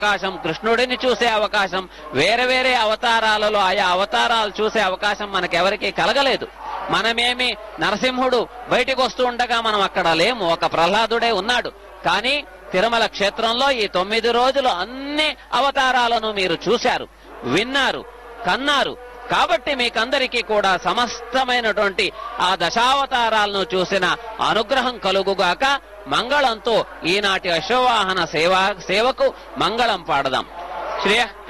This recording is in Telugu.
అవకాశం కృష్ణుడిని చూసే అవకాశం వేరే వేరే అవతారాలలో ఆయా అవతారాలు చూసే అవకాశం మనకెవరికి కలగలేదు మనమేమి నరసింహుడు బయటికి వస్తూ ఉండగా మనం అక్కడ లేము ఒక ప్రహ్లాదుడే ఉన్నాడు కానీ తిరుమల క్షేత్రంలో ఈ తొమ్మిది రోజులు అన్ని అవతారాలను మీరు చూశారు విన్నారు కన్నారు కాబట్టి మీకందరికీ కూడా సమస్తమైనటువంటి ఆ దశావతారాలను చూసిన అనుగ్రహం కలుగుగాక మంగళంతో ఈనాటి అశ్వవాహన సేవ సేవకు మంగళం పాడదాం శ్రేయ